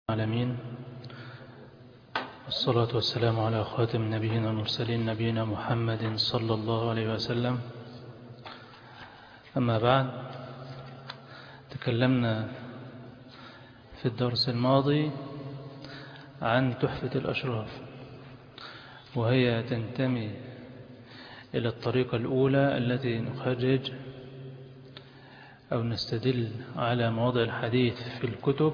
العالمين والصلاة والسلام على خاتم النبيين والمرسلين نبينا محمد صلى الله عليه وسلم أما بعد تكلمنا في الدرس الماضي عن تحفة الأشراف وهي تنتمي إلى الطريقة الأولى التي نخرج أو نستدل على مواضع الحديث في الكتب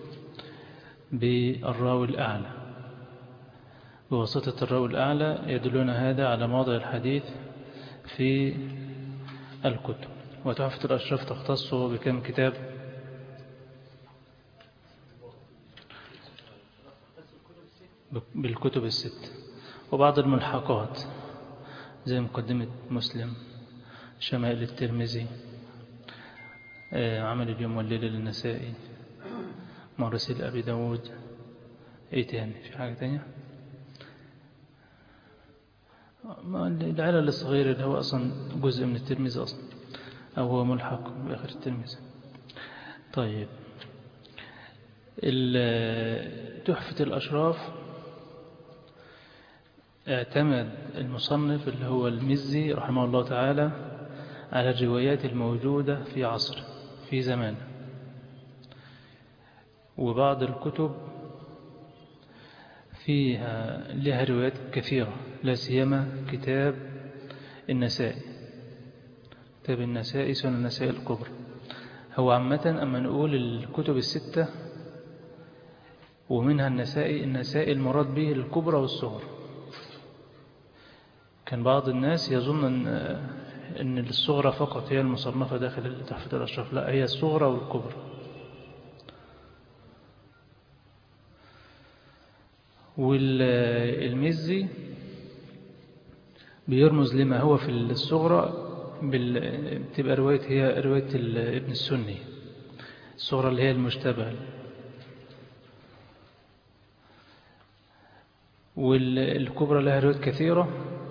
بالراوي الأعلى بواسطة الراوي الأعلى يدلون هذا على مواضع الحديث في الكتب وتحفة الأشراف تختص بكم كتاب بالكتب الست وبعض الملحقات زي مقدمة مسلم شمائل الترمذي عمل اليوم والليلة للنسائي مرسل أبي داود ايه تاني في حاجة تانية العلل الصغير اللي هو أصلا جزء من الترمذي أصلا أو هو ملحق بآخر الترمذي طيب تحفة الأشراف اعتمد المصنف اللي هو المزي رحمه الله تعالى على الروايات الموجودة في عصر في زمان وبعض الكتب فيها لها روايات كثيرة لا سيما كتاب النسائي كتاب النسائي سنن النسائي الكبرى هو عامة أما نقول الكتب الستة ومنها النسائي النسائي المراد به الكبرى والصغرى كان بعض الناس يظن أن, أن الصغرى فقط هي المصنفة داخل تحفة الأشراف لا هي الصغرى والكبرى والمزي بيرمز لما هو في الصغرى بتبقى رواية هي رواية ابن السني الصغرى اللي هي المشتبه والكبرى لها روايات كثيرة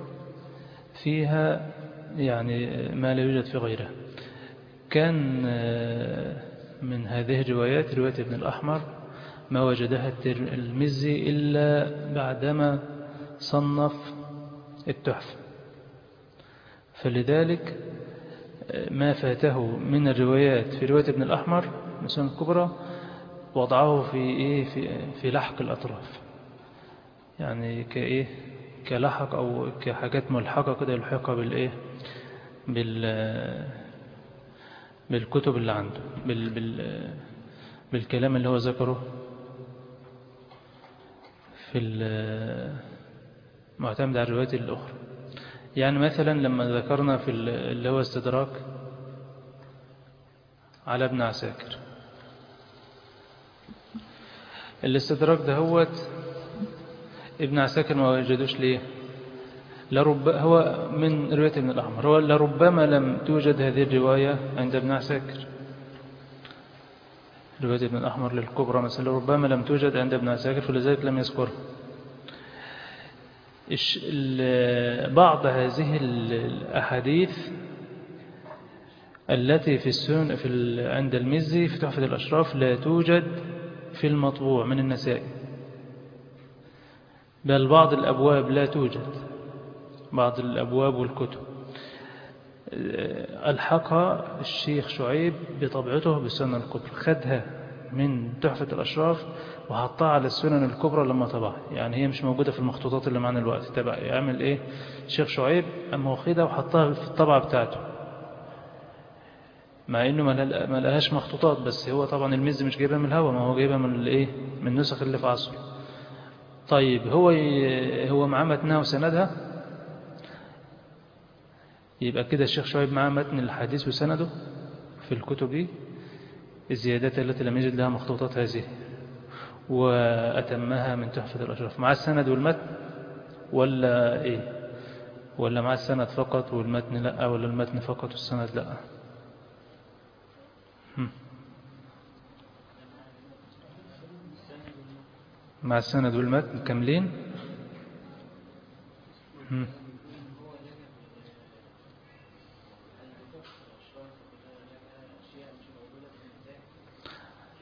فيها يعني ما لا يوجد في غيرها كان من هذه الروايات رواية ابن الأحمر ما وجدها المزي إلا بعدما صنف التحفة فلذلك ما فاته من الروايات في رواية ابن الأحمر مثلا الكبرى وضعه في إيه في, في لحق الأطراف يعني كإيه كلحق أو كحاجات ملحقة كده يلحقها بالإيه بال بالكتب اللي عنده بال بال بالكلام اللي هو ذكره في المعتمد على الروايات الأخرى يعني مثلا لما ذكرنا في اللي هو استدراك على ابن عساكر الاستدراك ده هو ابن عساكر ما وجدوش ليه لرب هو من رواية ابن الأحمر هو لربما لم توجد هذه الرواية عند ابن عساكر رواية ابن الأحمر للكبرى مثلا ربما لم توجد عند ابن عساكر فلذلك لم يذكرها بعض هذه الأحاديث التي في السن في عند المزي في تحفة الأشراف لا توجد في المطبوع من النسائي بل بعض الأبواب لا توجد بعض الأبواب والكتب ألحقها الشيخ شعيب بطبعته بالسنة الكبرى خدها من تحفة الأشراف وحطها على السنن الكبرى لما طبعها يعني هي مش موجودة في المخطوطات اللي معنا الوقت تبع يعمل ايه الشيخ شعيب أما واخدها وحطها في الطبعة بتاعته مع انه ما لهاش مخطوطات بس هو طبعا المز مش جايبها من الهوا ما هو جايبها من الايه من النسخ اللي في عصره طيب هو هو معاه متنها وسندها يبقى كده الشيخ شعيب معاه متن الحديث وسنده في الكتب دي الزيادات التي لم يجد لها مخطوطات هذه وأتمها من تحفة الأشراف مع السند والمتن ولا إيه ولا مع السند فقط والمتن لا ولا المتن فقط والسند لا مع السند والمتن كاملين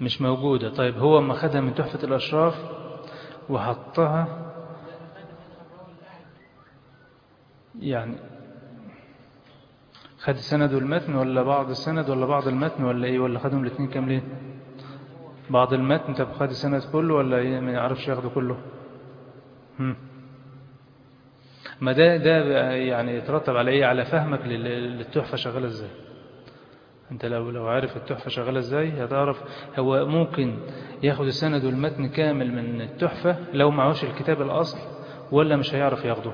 مش موجودة طيب هو ما خدها من تحفة الأشراف وحطها يعني خد السند والمتن ولا بعض السند ولا بعض المتن ولا ايه ولا خدهم الاثنين كاملين بعض المتن طب خد السند كله ولا ايه ما يعرفش ياخده كله هم. ما ده ده يعني يترتب على ايه على فهمك للتحفة شغالة ازاي انت لو لو عارف التحفة شغالة ازاي هتعرف هو ممكن ياخد السند والمتن كامل من التحفة لو معهوش الكتاب الأصل ولا مش هيعرف ياخده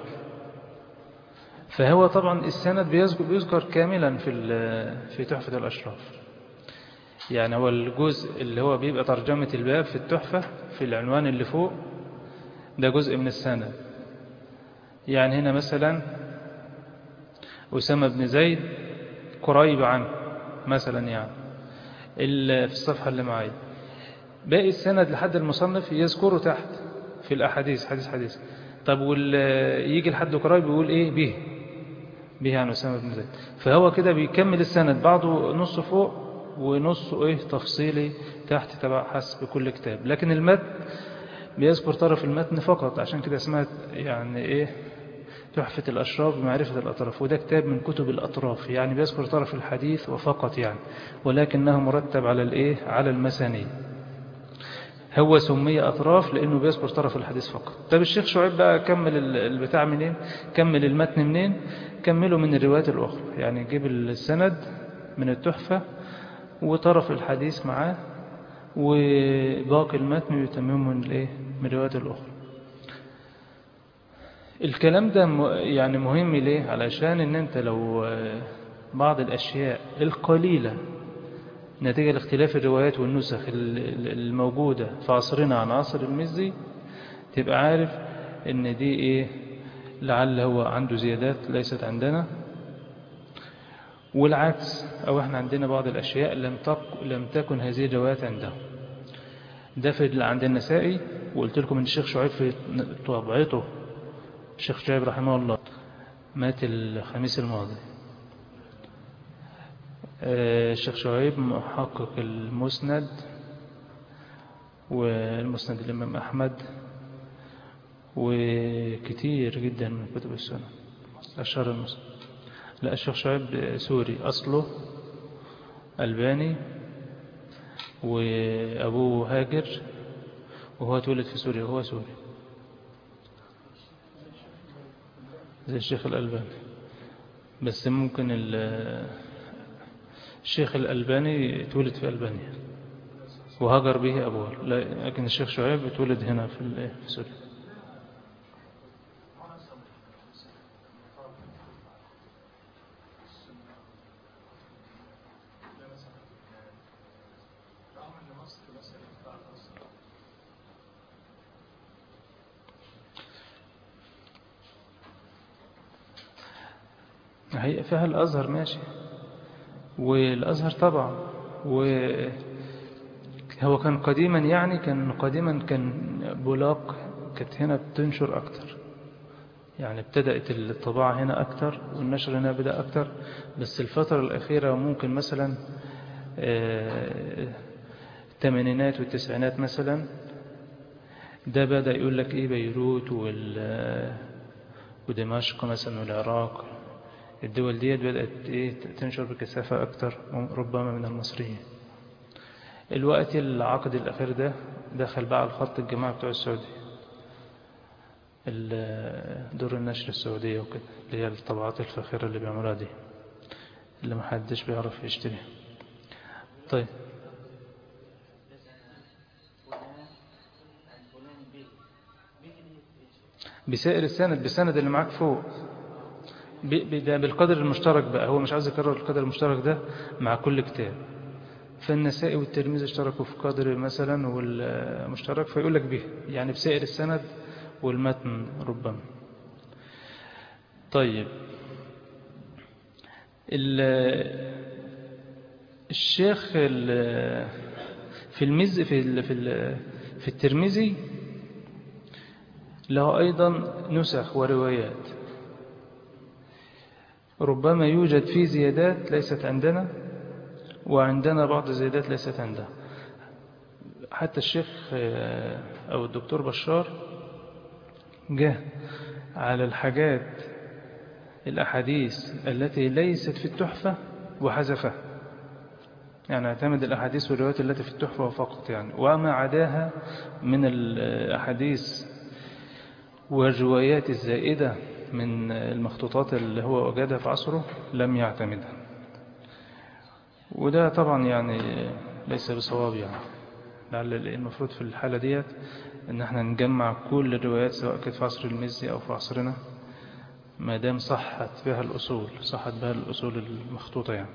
فهو طبعا السند بيذكر, بيذكر كاملا في في تحفة الأشراف يعني هو الجزء اللي هو بيبقى ترجمة الباب في التحفة في العنوان اللي فوق ده جزء من السند يعني هنا مثلا أسامة بن زيد قريب عنه مثلا يعني في الصفحة اللي معايا باقي السند لحد المصنف يذكره تحت في الأحاديث حديث حديث طب يجي لحد قريب يقول إيه به به عن أسامة بن زيد فهو كده بيكمل السند بعضه نص فوق ونص إيه تفصيلي تحت تبع حسب كل كتاب لكن المتن بيذكر طرف المتن فقط عشان كده اسمها يعني إيه تحفة الأشراف بمعرفة الأطراف وده كتاب من كتب الأطراف يعني بيذكر طرف الحديث وفقط يعني ولكنه مرتب على الإيه على المسانيد هو سمي أطراف لأنه بيذكر طرف الحديث فقط طب الشيخ شعيب بقى كمل البتاع منين كمل المتن منين كمله من الروايات الأخرى يعني جيب السند من التحفة وطرف الحديث معاه وباقي المتن يتممه من الايه من الروايات الأخرى الكلام ده يعني مهم ليه علشان ان انت لو بعض الأشياء القليلة نتيجة لاختلاف الروايات والنسخ الموجودة في عصرنا عن عصر المزي تبقى عارف ان دي ايه لعل هو عنده زيادات ليست عندنا والعكس او احنا عندنا بعض الاشياء لم تق لم تكن هذه الروايات عنده ده في اللي عند النسائي وقلت لكم ان الشيخ شعيب في طبعته الشيخ شعيب رحمه الله مات الخميس الماضي الشيخ شعيب محقق المسند والمسند الإمام أحمد وكتير جدا من كتب السنة أشهر المسند لا الشيخ شعيب سوري أصله ألباني وأبوه هاجر وهو اتولد في سوريا وهو سوري زي الشيخ الألباني بس ممكن الشيخ الألباني اتولد في ألبانيا وهاجر به أبوه لكن الشيخ شعيب اتولد هنا في في سوريا هي فيها الأزهر ماشي والأزهر طبعا وهو كان قديما يعني كان قديما كان بولاق كانت هنا بتنشر أكتر يعني ابتدأت الطباعة هنا أكتر والنشر هنا بدأ أكتر بس الفترة الأخيرة ممكن مثلا الثمانينات والتسعينات مثلا ده بدأ يقول لك إيه بيروت ودمشق مثلا والعراق الدول ديت بدأت إيه تنشر بكثافة أكتر ربما من المصريين الوقت العقد الأخير ده دخل بقى على الخط الجماعة بتوع السعودية دور النشر السعودية وكده اللي هي الطبعات الفاخرة اللي بيعملوها دي اللي محدش بيعرف يشتريها طيب بسائر السند بالسند اللي معاك فوق ده بالقدر المشترك بقى هو مش عايز يكرر القدر المشترك ده مع كل كتاب فالنسائي والترمذي اشتركوا في قدر مثلا والمشترك فيقول لك به يعني بسائر السند والمتن ربما طيب الشيخ في المز في في في الترمذي له أيضا نسخ وروايات ربما يوجد فيه زيادات ليست عندنا وعندنا بعض الزيادات ليست عندها حتى الشيخ أو الدكتور بشار جه على الحاجات الأحاديث التي ليست في التحفة وحذفها يعني اعتمد الأحاديث والروايات التي في التحفة فقط يعني وما عداها من الأحاديث والروايات الزائدة من المخطوطات اللي هو وجدها في عصره لم يعتمدها وده طبعا يعني ليس بصواب يعني لعل المفروض في الحالة ديت ان احنا نجمع كل الروايات سواء كانت في عصر المزي او في عصرنا ما دام صحت بها الأصول صحت بها الأصول المخطوطة يعني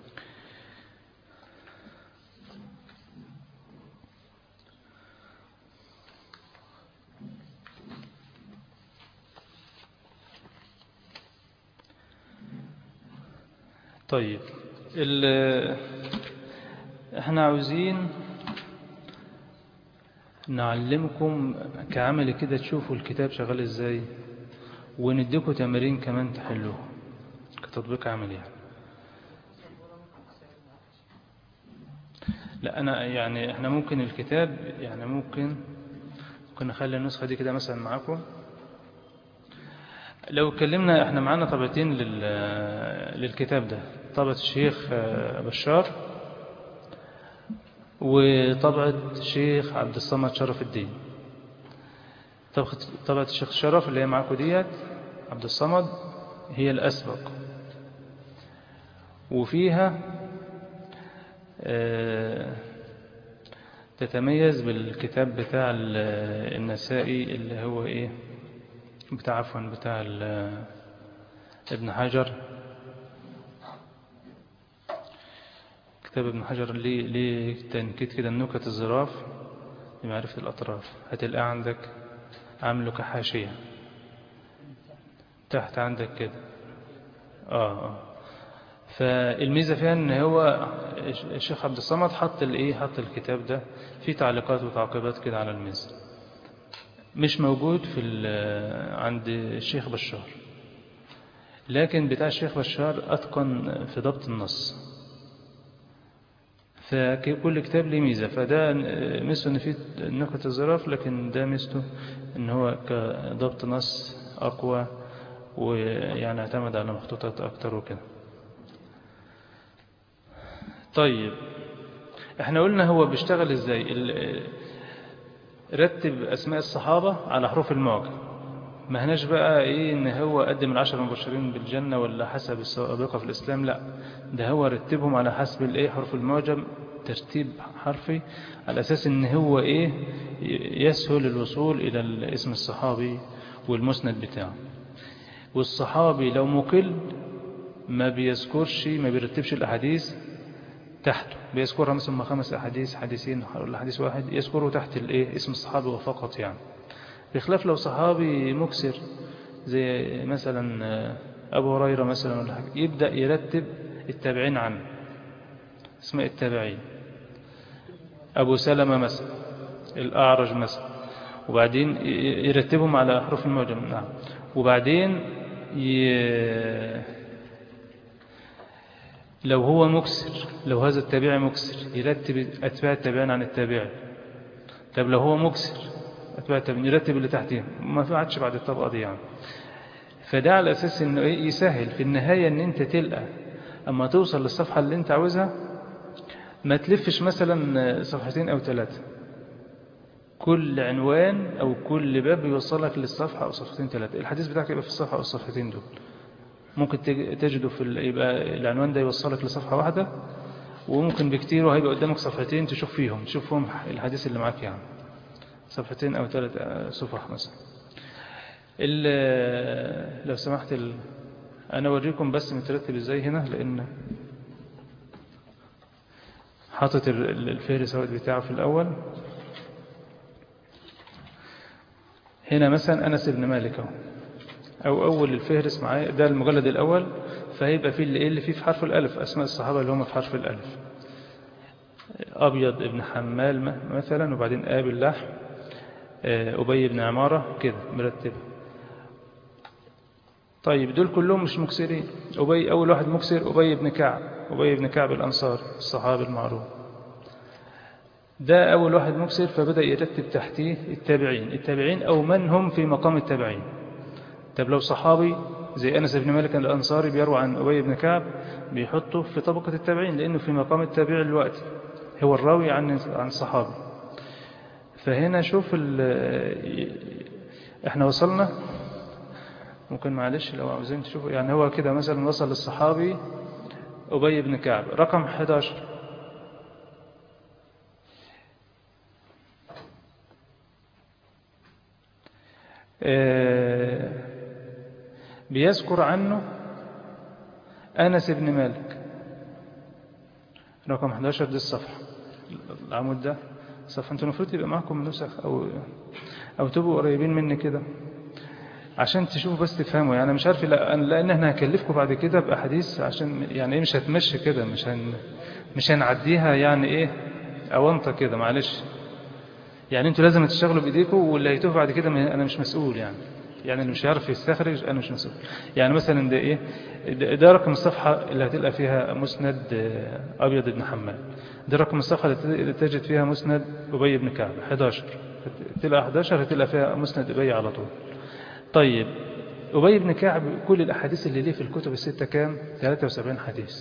طيب احنا عاوزين نعلمكم كعمل كده تشوفوا الكتاب شغال ازاي ونديكم تمارين كمان تحلوها كتطبيق عملي يعني. لا انا يعني احنا ممكن الكتاب يعني ممكن ممكن نخلي النسخة دي كده مثلا معاكم لو اتكلمنا احنا معانا طبعتين للكتاب ده طبعة الشيخ بشار وطبعة الشيخ عبد الصمد شرف الدين طبعة الشيخ شرف اللي هي معاكم ديت عبد الصمد هي الأسبق وفيها تتميز بالكتاب بتاع النسائي اللي هو ايه بتاع عفوا بتاع ابن حجر كتاب ابن حجر ليه ليه تنكيت كده النكت الظراف لمعرفة الأطراف هتلقى عندك عامله كحاشية تحت عندك كده آه آه فالميزة فيها ان هو الشيخ عبد الصمد حط الايه حط الكتاب ده فيه تعليقات وتعقيبات كده على الميزة مش موجود في عند الشيخ بشار لكن بتاع الشيخ بشار أتقن في ضبط النص فكل كتاب ليه ميزة فده ميزته ان فيه نكت الظراف لكن ده ميزته ان هو كضبط نص أقوى ويعني اعتمد على مخطوطات أكتر وكده طيب احنا قلنا هو بيشتغل ازاي رتب أسماء الصحابة على حروف المعجم ما هناش بقى ايه ان هو قدم العشر المبشرين بالجنة ولا حسب السابقة في الاسلام لا ده هو رتبهم على حسب الايه حروف المعجم ترتيب حرفي على اساس ان هو ايه يسهل الوصول الى الاسم الصحابي والمسند بتاعه والصحابي لو مقل ما بيذكرش ما بيرتبش الاحاديث تحته بيذكرها مثلا خمس احاديث حديثين ولا حديث واحد يذكره تحت الايه اسم الصحابي وفقط يعني بخلاف لو صحابي مكسر زي مثلا أبو هريرة مثلا ولا حاجة يبدأ يرتب التابعين عنه اسماء التابعين أبو سلمة مثلا الأعرج مثلا وبعدين يرتبهم على أحرف المعجم نعم وبعدين ي... لو هو مكسر لو هذا التابعي مكسر يرتب أتباع التابعين عن التابعي طب لو هو مكسر أتباع التابعين يرتب اللي تحتهم ما في عادش بعد الطبقة دي يعني فده على أساس إنه إيه يسهل في النهاية إن أنت تلقى أما توصل للصفحة اللي أنت عاوزها ما تلفش مثلا صفحتين أو ثلاثة كل عنوان أو كل باب يوصلك للصفحة أو صفحتين ثلاثة الحديث بتاعك يبقى في الصفحة أو الصفحتين دول ممكن تجده في يبقى العنوان ده يوصلك لصفحة واحدة وممكن بكتير وهيبقى قدامك صفحتين تشوف فيهم تشوف فيهم الحديث اللي معاك يعني صفحتين أو ثلاث صفح مثلا لو سمحت ال... أنا أوريكم بس مترتب إزاي هنا لأن حاطط الفهرس بتاعه في الأول هنا مثلا أنس بن مالك أهو أو أول الفهرس معايا ده المجلد الأول فهيبقى فيه اللي, اللي فيه في حرف الألف أسماء الصحابة اللي هم في حرف الألف أبيض ابن حمال مثلا وبعدين آب اللحم أبي بن عمارة كده مرتبة طيب دول كلهم مش مكسرين أبي أول واحد مكسر أبي بن كعب أبي بن كعب الأنصار الصحابي المعروف ده أول واحد مكسر فبدأ يرتب تحتيه التابعين التابعين أو من هم في مقام التابعين طب لو صحابي زي أنس بن مالك الأنصاري بيروى عن أبي بن كعب بيحطه في طبقة التابعين لأنه في مقام التابع الوقت هو الراوي عن عن الصحابي فهنا شوف احنا وصلنا ممكن معلش لو عاوزين تشوفوا يعني هو كده مثلا وصل للصحابي أبي بن كعب رقم 11 بيذكر عنه أنس بن مالك رقم 11 دي الصفحة العمود ده صفحة انتوا المفروض يبقى معكم نسخ أو أو تبقوا قريبين مني كده عشان تشوفوا بس تفهموا يعني مش عارف لأن احنا هكلفكم بعد كده بأحاديث عشان يعني ايه مش هتمشي كده مش هن مش هنعديها يعني ايه أونطة كده معلش يعني انتوا لازم تشتغلوا بإيديكم واللي هيتوه بعد كده أنا مش مسؤول يعني يعني اللي مش هيعرف يستخرج أنا مش مسؤول يعني مثلا ده إيه ده رقم الصفحة اللي هتلقى فيها مسند أبيض بن حماد ده رقم الصفحة اللي تجد فيها مسند أبي بن كعب 11 تلقى 11 هتلقى فيها مسند أبي على طول طيب أبي بن كعب كل الأحاديث اللي ليه في الكتب الستة كام 73 حديث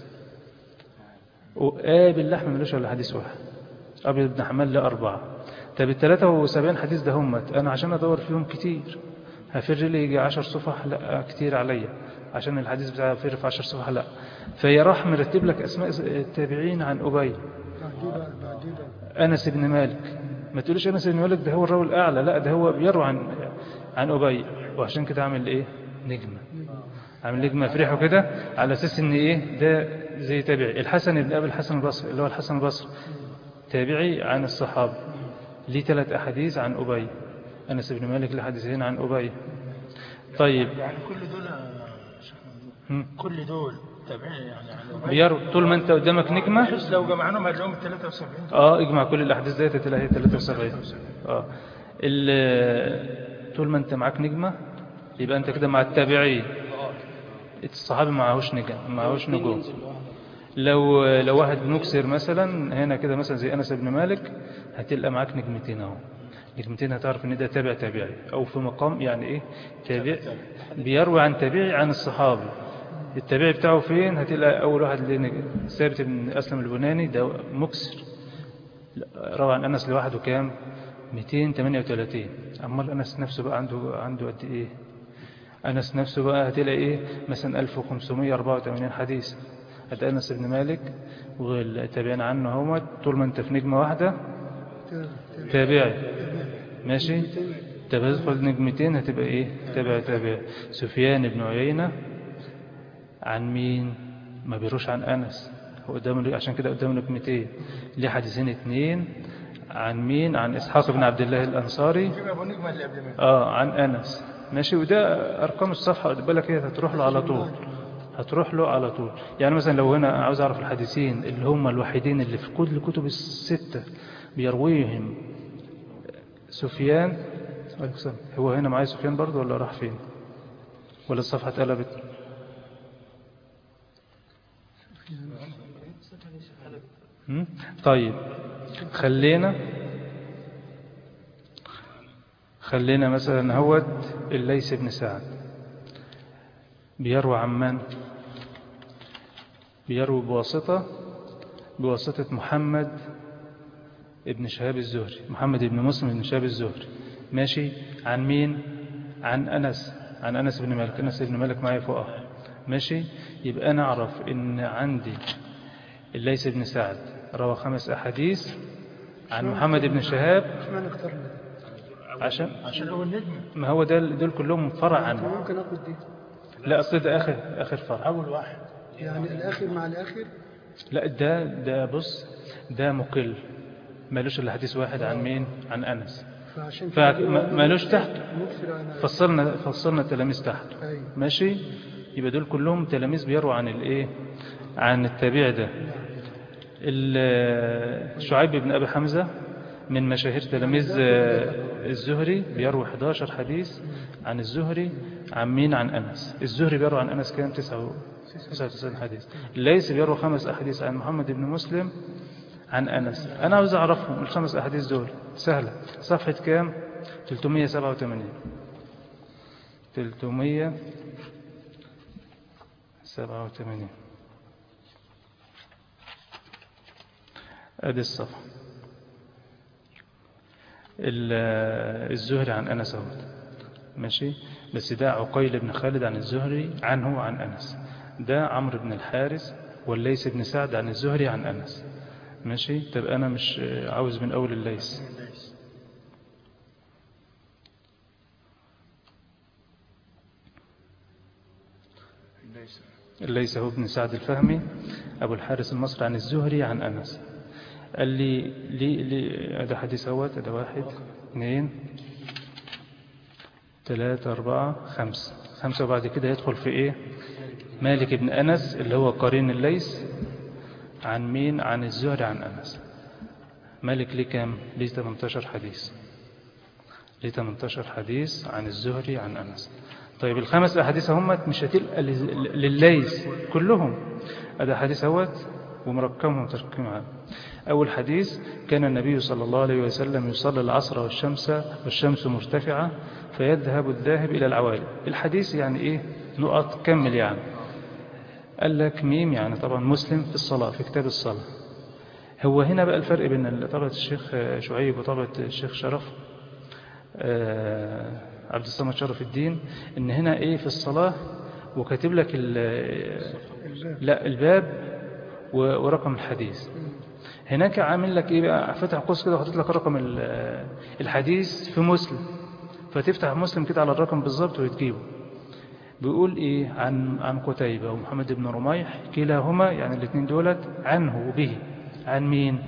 وقابل لحم ملوش ولا حديث واحد أبيض بن حماد له أربعة طب ال 73 حديث ده همت أنا عشان أدور فيهم كتير هفر لي يجي 10 صفح لا كتير عليا عشان الحديث بتاعه فر في 10 صفح لا فهي راح مرتب لك أسماء التابعين عن أبي أنس بن مالك ما تقولش أنس بن مالك ده هو الراوي الأعلى لا ده هو بيروي عن عن أبي وعشان كده عامل إيه نجمة عامل نجمة فرحه كده على أساس إن إيه ده زي تابعي الحسن بن أبي الحسن البصري اللي هو الحسن البصري تابعي عن الصحابة ليه ثلاث أحاديث عن أبي أنس بن مالك له حديثين عن أبي طيب يعني كل دول كل دول تابعين يعني عن بيروا طول ما انت قدامك نجمة بحيث لو جمعناهم هتلاقيهم 73 اه اجمع كل الاحاديث ديت تلاقي 73 اه طول ما انت معاك نجمة يبقى انت كده مع التابعين الصحابي معهوش نجم معهوش نجوم لو لو واحد مكسر مثلا هنا كده مثلا زي انس بن مالك هتلقى معاك نجمتين اهو نجمتين هتعرف ان ده تابع تابعي او في مقام يعني ايه تابع بيروي عن تابعي عن الصحابي التابعي بتاعه فين هتلاقي اول واحد ثابت بن اسلم البناني ده مكسر روى عن انس لوحده كام 238 امال انس نفسه بقى عنده عنده قد ايه انس نفسه بقى هتلاقي ايه مثلا 1584 حديث قد انس بن مالك والتابعين عنه هو طول ما انت في نجمه واحده تابعي ماشي طب هتدخل نجمتين هتبقى ايه تابع تابع سفيان بن عيينة عن مين ما بيروش عن أنس هو قدامه عشان كده قدامه نجمتين ليه حديثين اتنين عن مين عن إسحاق بن عبد الله الأنصاري اه عن أنس ماشي وده أرقام الصفحة قد بالك هي هتروح له على طول هتروح له على طول يعني مثلا لو هنا عاوز أعرف الحديثين اللي هم الوحيدين اللي في كل الكتب الستة بيرويهم سفيان هو هنا معايا سفيان برضه ولا راح فين ولا الصفحة اتقلبت طيب خلينا خلينا مثلا هود الليث بن سعد بيروي عن من بيروي بواسطة بواسطة محمد ابن شهاب الزهري محمد بن مسلم بن شهاب الزهري ماشي عن مين عن أنس عن أنس بن مالك أنس بن مالك معي فوق ماشي يبقى أنا أعرف إن عندي الليث بن سعد روى خمس أحاديث عن محمد بن شهاب عشان عشان هو النجم ما هو ده دول كلهم فرع عنه ممكن اخد دي لا أصل ده آخر آخر فرع أول واحد يعني الاخر مع الاخر لا ده ده بص ده مقل مالوش إلا حديث واحد عن مين عن أنس فعشان فمالوش تحت مكسر انا فصلنا فصلنا التلاميذ تحت ايوه ماشي يبقى دول كلهم تلاميذ بيروا عن الايه عن التابع ده ال- شعيب بن ابي حمزه من مشاهير تلاميذ الزهري بيروي 11 حديث عن الزهري عن مين عن انس الزهري بيروي عن انس كام 99 حديث الليث بيروي خمس احاديث عن محمد بن مسلم عن أنس أنا عاوز أعرفهم الخمس أحاديث دول سهلة صفحة كام 387 387 أدي الصفحة ال- الزهري عن أنس أهوت ماشي بس ده عقيل بن خالد عن الزهري عنه عن أنس ده عمرو بن الحارث والليث بن سعد عن الزهري عن أنس ماشي طب أنا مش عاوز من أول الليث ليس ليس الليث هو ابن سعد الفهمي أبو الحارث المصري عن الزهري عن أنس قال لي لي لي ده حديث اهوت ده واحد اثنين ثلاثة أربعة خمسة خمسة وبعد كده يدخل في إيه مالك بن أنس اللي هو قرين الليث عن مين عن الزهري عن أنس مالك ليه كام ليه 18 حديث ليه 18 حديث عن الزهري عن أنس طيب الخمس أحاديث هم مش هتلقى لل- للليث كلهم هذا حديث اهوت ومركبهم تركيب عام أول حديث كان النبي صلى الله عليه وسلم يصلي العصر والشمس والشمس مرتفعة فيذهب الذاهب إلى العوالي الحديث يعني إيه نقط كمل يعني قال لك ميم يعني طبعا مسلم في الصلاة في كتاب الصلاة هو هنا بقى الفرق بين طبعة الشيخ شعيب وطبعة الشيخ شرف آه، عبد الصمد شرف الدين ان هنا ايه في الصلاة وكاتب لك ال- لا الباب و- ورقم الحديث هناك عامل لك ايه بقى فتح قوس كده وحاطط لك رقم ال- الحديث في مسلم فتفتح مسلم كده على الرقم بالظبط وتجيبه بيقول ايه عن عن قتيبة ومحمد بن رميح كلاهما يعني الاثنين دولت عنه وبه عن مين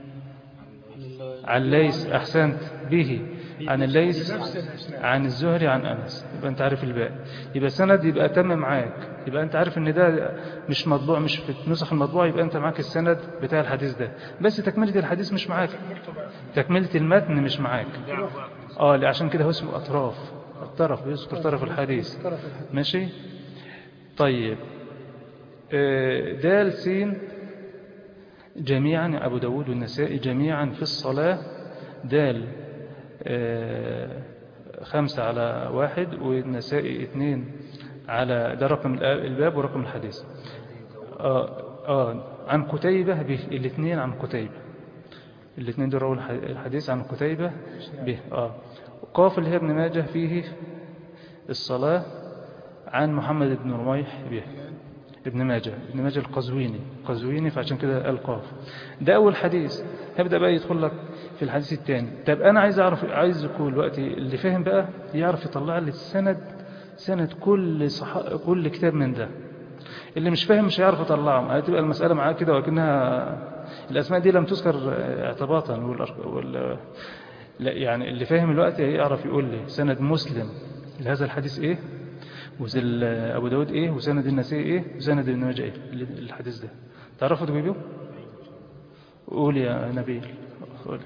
عن ليس احسنت به عن الليث عن الزهري عن انس يبقى انت عارف الباقي يبقى سند يبقى تم معاك يبقى انت عارف ان ده مش مطبوع مش في النسخ المطبوعه يبقى انت معاك السند بتاع الحديث ده بس تكمله الحديث مش معاك تكمله المتن مش معاك اه لا عشان كده هو اسمه اطراف الطرف بيذكر طرف الحديث طرف الحديث ماشي طيب آه، دال سين جميعا أبو داود والنسائي جميعا في الصلاة دال آه، خمسة على واحد والنسائي اثنين على ده رقم الباب ورقم الحديث آه آه عن قتيبة به الاثنين عن قتيبة الاثنين دول رووا الح- الحديث عن قتيبة به آه قاف اللي هي ابن ماجه فيه الصلاة عن محمد بن رميح به ابن ماجه ابن ماجه القزويني قزويني فعشان كده قال قاف ده أول حديث هبدأ بقى يدخل لك في الحديث الثاني طب أنا عايز أعرف عايز يكون الوقت اللي فاهم بقى يعرف يطلع لي السند سند كل صح... كل كتاب من ده اللي مش فاهم مش هيعرف يطلعهم هتبقى المسألة معاه كده وكأنها الأسماء دي لم تذكر اعتباطا والأرق... وال... لا يعني اللي فاهم الوقت يعرف يقول لي سند مسلم لهذا الحديث ايه وسل ابو داود ايه وسند النسائي ايه وسند ابن ماجه ايه الحديث ده تعرفوا تجيبوه قول يا نبيل قول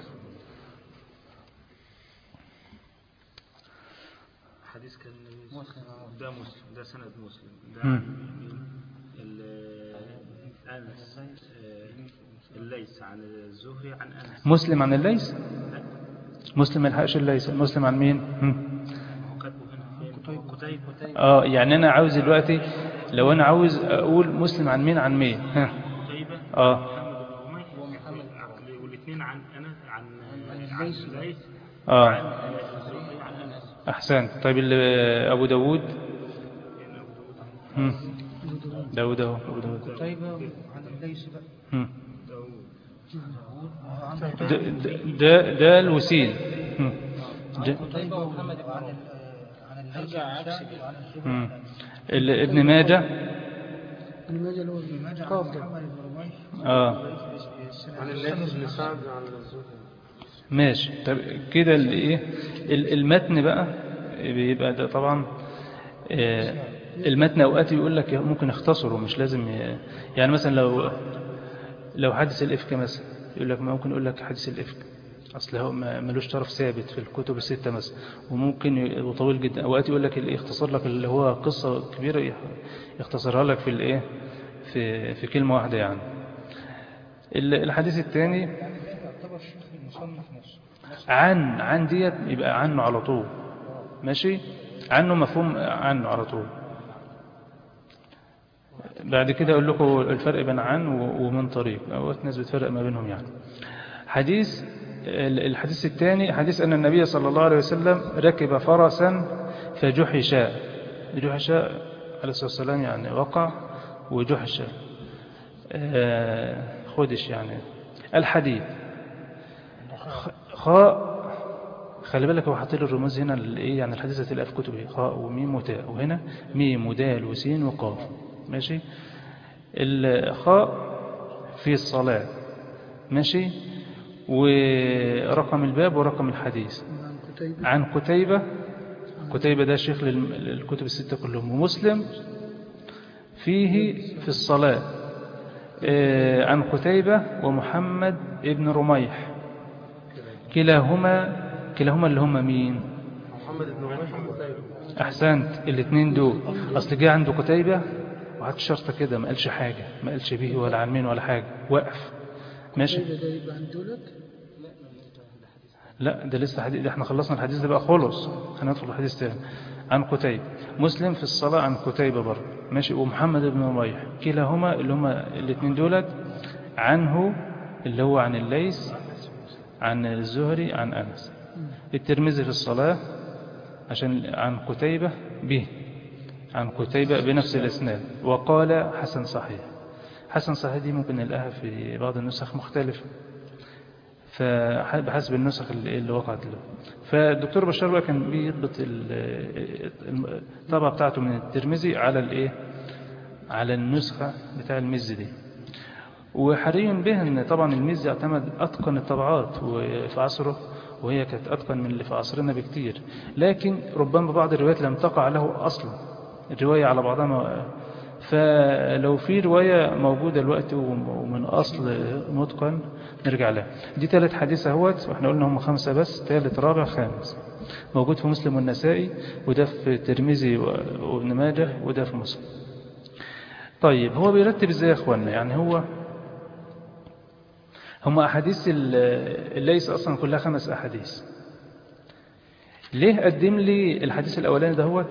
حديث كان ده مسلم ده سند مسلم ده مم. ال- انس آه، الليث عن الزهري عن انس مسلم عن الليث لا مسلم ما لحقش الليث مسلم عن مين هم. هو كاتبه هنا فين قتيبة اه يعني انا عاوز دلوقتي لو انا عاوز اقول مسلم عن مين عن مين ها قتيبة اه محمد بن رميح والاثنين عن انس عن عن الليث اه عن الزهري عن انس احسنت طيب اللي ابو داود هم. داود اهو ابو داود طيبة عن الليث بقى هم. عن ده ده- ده ده الوسيل هم. ده- طيبة ومحمد بن عن عن الليث عكسي وعن الزهري هم. ال- ابن ماجه ابن ماجه اللي هو ابن ماجه عن محمد بن رميح اه عن الليث بن سعد ماشي طب كده ال- ايه ال- المتن بقى بيبقى ده طبعا آه، المتن اوقات يقول لك ممكن يختصره مش لازم ي- يعني مثلا لو لو حادث الافك مثلا يقول لك ممكن يقول لك حادث الافك اصل هو ما- ملوش طرف ثابت في الكتب الستة مثلا وممكن يبقى طويل جدا اوقات يقول لك اللي يختصر لك اللي هو قصة كبيرة يخ- يختصرها لك في الايه في في كلمة واحدة يعني ال- الحديث الثاني يعني ده يعتبر شيخ المصنف نفسه عن عن ديت يبقى عنه على طول ماشي عنه مفهوم عنه على طول بعد كده اقول لكم الفرق بين عن و- ومن طريق اوقات ناس بتفرق ما بينهم يعني حديث ال- الحديث الثاني حديث ان النبي صلى الله عليه وسلم ركب فرسا فجحش جحش عليه الصلاه والسلام يعني وقع وجحش آه، خدش يعني الحديث خاء خلي بالك هو حاطط لي الرموز هنا الايه يعني الحديث هتلاقيها في كتبه خاء وميم وتاء وهنا ميم ودال وسين وقاف ماشي الخاء في الصلاة ماشي ورقم الباب ورقم الحديث عن قتيبة عن قتيبة قتيبة ده شيخ للم- للكتب الستة كلهم ومسلم فيه في الصلاة آه، عن قتيبة ومحمد ابن رميح كلاهما كلاهما اللي هم مين أحسنت الاثنين دول أصل جه عنده قتيبة وقعد شرطة كده ما قالش حاجة ما قالش به ولا عن مين ولا حاجة وقف ماشي ده يبقى عن دولت لا ده لسه حديث ده احنا خلصنا الحديث ده بقى خلص هندخل في الحديث تاني عن قتيبة مسلم في الصلاة عن قتيبة برضه ماشي ومحمد بن رميح كلاهما اللي هما الاثنين دولت عنه اللي هو عن الليث عن الزهري عن أنس الترمذي في الصلاة عشان عن قتيبة به عن قتيبة بنفس الإسناد وقال حسن صحيح حسن صحيح دي ممكن نلاقيها في بعض النسخ مختلفة فبحسب النسخ اللي اللي وقعت له فالدكتور بشار بقى كان بيضبط ال- الم- الطبعة بتاعته من الترمذي على الايه على النسخة بتاع المز دي وحري به ان طبعا المز اعتمد اتقن الطبعات وفي عصره وهي كانت اتقن من اللي في عصرنا بكتير لكن ربما بعض الروايات لم تقع له اصلا الرواية على بعضها ما- فلو في رواية موجودة الوقت ومن أصل متقن نرجع لها دي ثالث حديث اهوت واحنا قلنا هم خمسة بس ثالث رابع خامس موجود في مسلم والنسائي وده في الترمذي وابن ماجه وده في مسلم طيب هو بيرتب ازاي يا اخوانا يعني هو هم احاديث ال- الليث اصلا كلها خمس احاديث ليه قدم لي الحديث الاولاني دهوت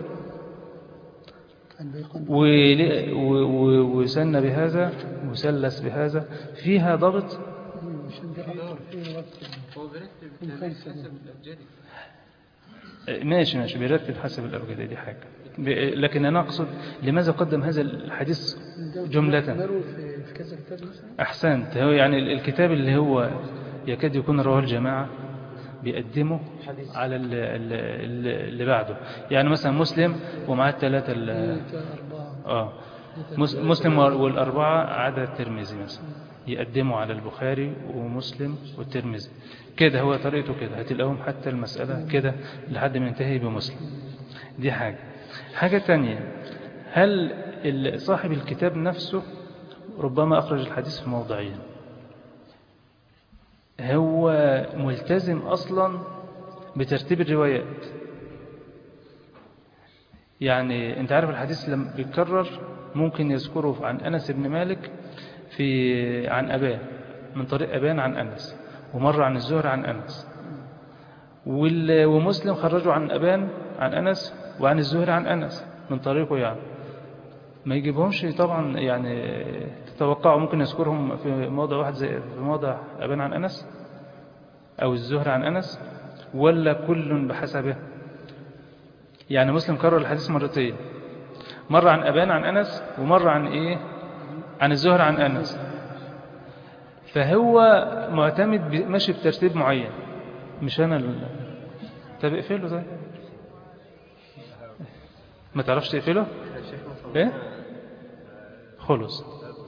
عن بيقن وليه- و- و- وسن بهذا مثلث بهذا فيها ضبط عشان ده أكتر فيه وقت هو بيرتب التاريخ حسب الأبجدي ماشي ماشي بيرتب حسب الأبجدية دي حاجة ب- لكن أنا أقصد لماذا قدم هذا الحديث جملة مروي في في كذا كتاب مثلا أحسنت هو يعني ال- الكتاب اللي هو يكاد يكون رواه الجماعة بيقدمه على ال- ال- ال- اللي بعده يعني مثلا مسلم ومعاه الثلاثة ال- كأربعة آه مس- مسلم والأربعة عدا الترمذي مثلا يقدموا على البخاري ومسلم والترمذي كده هو طريقته كده هتلاقيهم حتى المسألة كده لحد ما ينتهي بمسلم دي حاجة حاجة تانية هل ال- صاحب الكتاب نفسه ربما أخرج الحديث في موضعين هو ملتزم أصلا بترتيب الروايات يعني انت عارف الحديث لما بيتكرر ممكن يذكره عن أنس بن مالك في عن أبان من طريق أبان عن أنس ومرة عن الزهر عن أنس وال- ومسلم خرجوا عن أبان عن أنس وعن الزهر عن أنس من طريقه يعني ما يجيبهمش طبعا يعني تتوقعوا ممكن يذكرهم في موضع واحد زي في موضع أبان عن أنس أو الزهر عن أنس ولا كل بحسبه يعني مسلم كرر الحديث مرتين مرة عن أبان عن أنس ومرة عن إيه عن الزهر عن أنس فهو معتمد ب- ماشي بترتيب معين مش أنا ال... طب اقفله ده ما تعرفش تقفله ايه خلص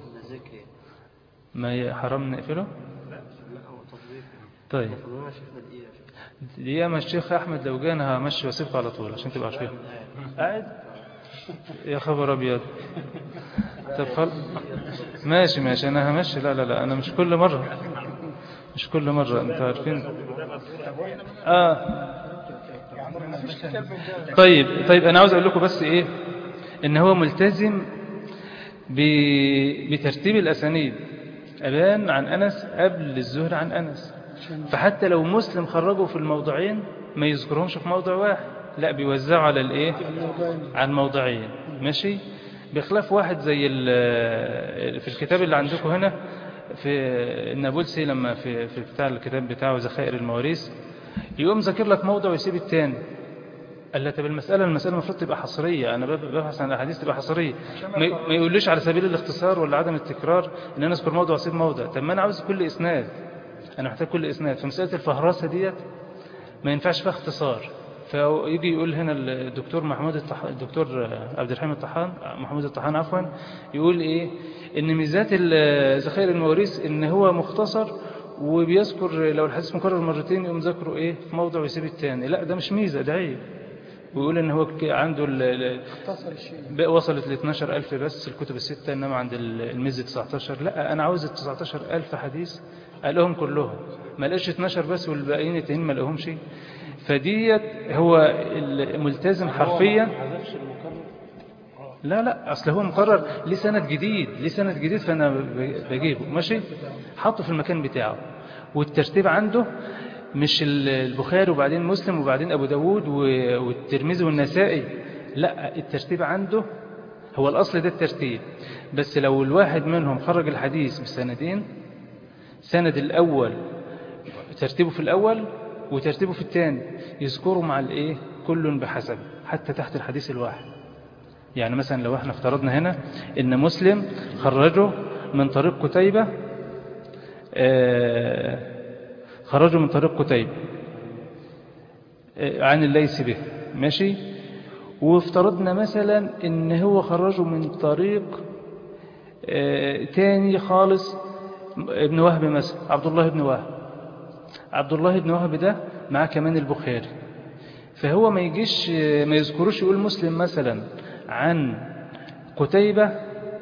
ما ي- حرام نقفله طيب دي ما الشيخ احمد لو جانا همشي واسيبكم على طول عشان تبقى عارفين قاعد يا خبر ابيض طب خل... ماشي ماشي انا همشي لا لا لا انا مش كل مره مش كل مره انتوا عارفين اه طيب طيب انا عاوز اقول لكم بس ايه ان هو ملتزم ب... بترتيب الاسانيد أبان عن أنس قبل الزهري عن أنس فحتى لو مسلم خرجوا في الموضعين ما يذكرهمش في موضع واحد لا بيوزعوا على الايه على الموضعين ماشي بخلاف واحد زي ال- في الكتاب اللي عندكم هنا في النابلسي لما في في بتاع الكتاب بتاعه ذخائر المواريث يقوم ذاكر لك موضع ويسيب التاني قال لا طب المسألة المسألة المفروض تبقى حصرية أنا بب- ببحث عن الأحاديث تبقى حصرية ما ي- ما يقوليش على سبيل الاختصار ولا عدم التكرار إن أنا أذكر موضع وأسيب موضع طب ما أنا عاوز كل إسناد أنا محتاج كل إسناد فمسألة الفهرسة ديت ما ينفعش فيها اختصار فيجي يقول هنا الدكتور محمود الطح... الدكتور عبد الرحيم الطحان محمود الطحان عفوا يقول ايه ان ميزات ال- ذخائر المواريث ان هو مختصر وبيذكر لو الحديث مكرر مرتين يقوم ذكره ايه في موضع ويسيب الثاني لا ده مش ميزه ده عيب ويقول ان هو ك- عنده ال- ال- اختصر الشيء بقى وصلت ل 12000 بس الكتب الستة إنما عند ال- المز 19 لا أنا عاوز ال 19000 حديث قالهم كلهم ما لقاش 12 بس والباقيين التانيين ما لقاهمش فديت هو الملتزم حرفيا لا لا أصل هو مقرر ليه سند جديد ليه سند جديد فأنا ب- بجيبه ماشي حطه في المكان بتاعه والترتيب عنده مش ال- البخاري وبعدين مسلم وبعدين أبو داود و- والترمذي والنسائي لا الترتيب عنده هو الأصل ده الترتيب بس لو الواحد منهم خرج الحديث بسندين سند الأول ترتيبه في الأول وترتيبه في الثاني يذكروا مع الإيه كل بحسب حتى تحت الحديث الواحد يعني مثلا لو احنا افترضنا هنا ان مسلم خرجه من طريق قتيبة آه، خرجه من طريق قتيبة آه، عن الليث به ماشي وافترضنا مثلا ان هو خرجه من طريق آه، تاني خالص ابن وهب مثلا عبد الله بن وهب عبد الله بن وهب ده معاه كمان البخاري فهو ما يجيش ما يذكروش يقول مسلم مثلا عن قتيبة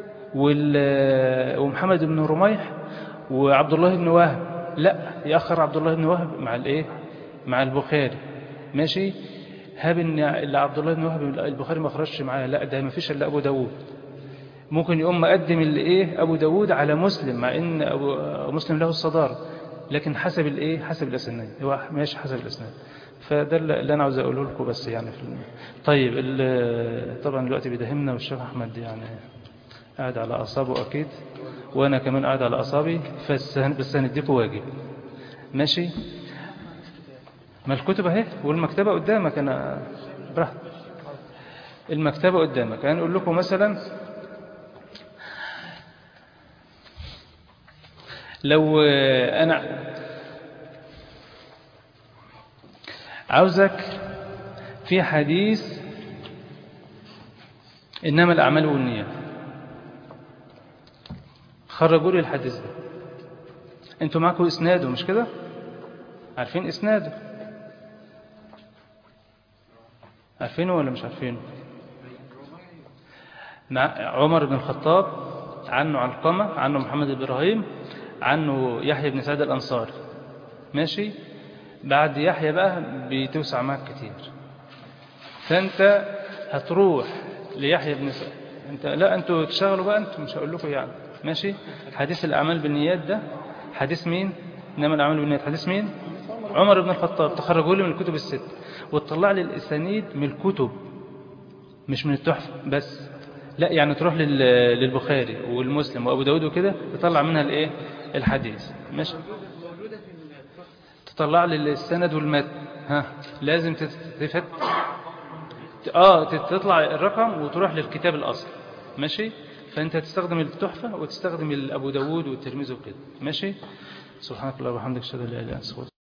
وال- ومحمد بن رميح وعبد الله بن وهب لا يأخر عبد الله بن وهب مع الايه مع البخاري ماشي هاب ان اللي عبد الله بن وهب البخاري ما خرجش معاه لا ده ما فيش الا ابو داوود ممكن يقوم مقدم الايه ابو داوود على مسلم مع ان ابو مسلم له الصداره لكن حسب الايه حسب الاسناد هو ماشي حسب الاسناد فده اللي انا عاوز اقوله لكم بس يعني في الم... طيب ال- طبعا الوقت بيداهمنا والشيخ احمد يعني قاعد على اعصابه اكيد وانا كمان قاعد على اعصابي بس هن- بس هنديكم واجب ماشي ما الكتب اهي والمكتبه قدامك انا براحتك المكتبه قدامك انا اقول لكم مثلا لو آه، انا عاوزك في حديث انما الاعمال والنيات خرجوا لي الحديث ده انتوا معاكم اسناده مش كده عارفين اسناده عارفينه ولا مش عارفينه مع عمر بن الخطاب عنه علقمة عنه محمد بن إبراهيم عنه يحيى بن سعد الأنصاري ماشي بعد يحيى بقى بتوسع معك كتير فأنت هتروح ليحيى بن سعد انت لا انتوا تشتغلوا بقى انتوا مش هقول لكم يعني ماشي حديث الأعمال بالنيات ده حديث مين إنما الأعمال بالنيات حديث مين عمر بن الخطاب تخرجوا لي من الكتب الست وتطلع لي الأسانيد من الكتب مش من التحفة بس لا يعني تروح لل- للبخاري والمسلم وابو داود وكده تطلع منها الايه الحديث ماشي تطلع لي السند والمتن ها لازم تتفت اه تطلع الرقم وتروح للكتاب الاصل ماشي فانت تستخدم التحفة وتستخدم ابو داود والترمذي وكده ماشي سبحانك اللهم وبحمدك اشهد ان لا اله الا انت أستغفرك.